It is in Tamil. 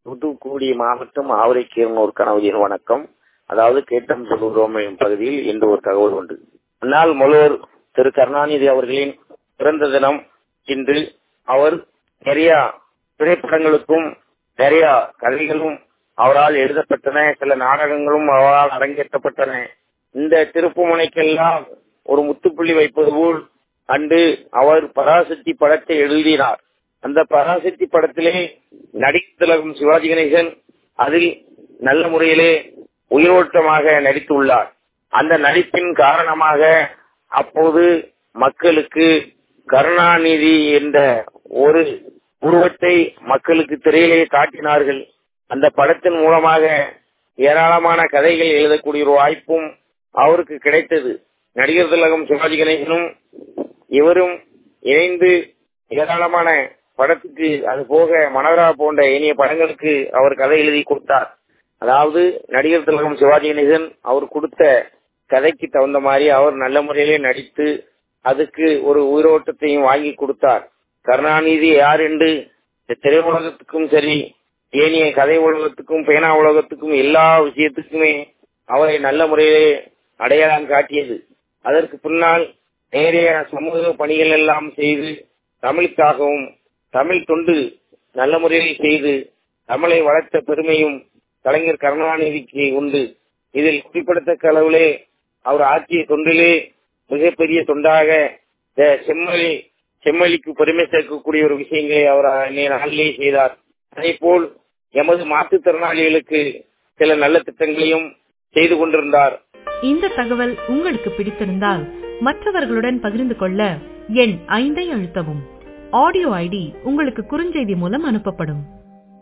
தூத்துக்குடி மாவட்டம் ஆவரைக்கீரனூர் கனவுஜின் வணக்கம் அதாவது கேட்டம் சொல்லுகிறோம் பகுதியில் இன்று ஒரு தகவல் உண்டு முன்னாள் முதல்வர் திரு கருணாநிதி அவர்களின் பிறந்த தினம் இன்று அவர் நிறைய திரைப்படங்களுக்கும் நிறைய கதைகளும் அவரால் எழுதப்பட்டன சில நாடகங்களும் அவரால் அரங்கேற்றப்பட்டன இந்த திருப்புமுனைக்கெல்லாம் ஒரு முத்துப்புள்ளி வைப்பது போல் அன்று அவர் பராசக்தி படத்தை எழுதினார் அந்த பராசக்தி படத்திலே நடிகர் திலகம் சிவாஜி கணேசன் அதில் நல்ல முறையிலே உயிரோட்டமாக நடித்துள்ளார் அந்த நடிப்பின் காரணமாக அப்போது மக்களுக்கு கருணாநிதி என்ற ஒரு உருவத்தை மக்களுக்கு திரையிலே காட்டினார்கள் அந்த படத்தின் மூலமாக ஏராளமான கதைகள் எழுதக்கூடிய ஒரு வாய்ப்பும் அவருக்கு கிடைத்தது நடிகர் திலகம் சிவாஜி கணேசனும் இவரும் இணைந்து ஏராளமான படத்துக்கு அது போக மனோரா போன்ற இனிய படங்களுக்கு அவர் கதை எழுதி கொடுத்தார் அதாவது நடிகர் திலகம் சிவாஜி கணேசன் அவர் கொடுத்த கதைக்கு தகுந்த மாதிரி அவர் நல்ல முறையிலே நடித்து அதுக்கு ஒரு உயிரோட்டத்தையும் வாங்கி கொடுத்தார் கருணாநிதி யார் என்று திரையுலகத்துக்கும் சரி ஏனைய கதை உலகத்துக்கும் பேனா உலகத்துக்கும் எல்லா விஷயத்துக்குமே அவரை நல்ல முறையிலே அடையாளம் காட்டியது அதற்கு பின்னால் நேரைய சமூக பணிகள் எல்லாம் செய்து தமிழுக்காகவும் தமிழ் தொண்டு நல்ல முறையில் செய்து தமிழை வளர்த்த பெருமையும் கலைஞர் கருணாநிதிக்கு உண்டு இதில் குறிப்பிடத்தக்க அளவிலே அவர் ஆற்றிய தொண்டிலே மிகப்பெரிய தொண்டாக செம்மொழி செம்மொழிக்கு பெருமை சேர்க்கக்கூடிய ஒரு விஷயங்களை அவர் நாளிலே செய்தார் அதே போல் எமது மாற்றுத்திறனாளிகளுக்கு சில நல்ல திட்டங்களையும் செய்து கொண்டிருந்தார் இந்த தகவல் உங்களுக்கு பிடித்திருந்தால் மற்றவர்களுடன் பகிர்ந்து கொள்ள எண் ஐந்தை அழுத்தவும் ஆடியோ ஐடி உங்களுக்கு குறுஞ்செய்தி மூலம் அனுப்பப்படும்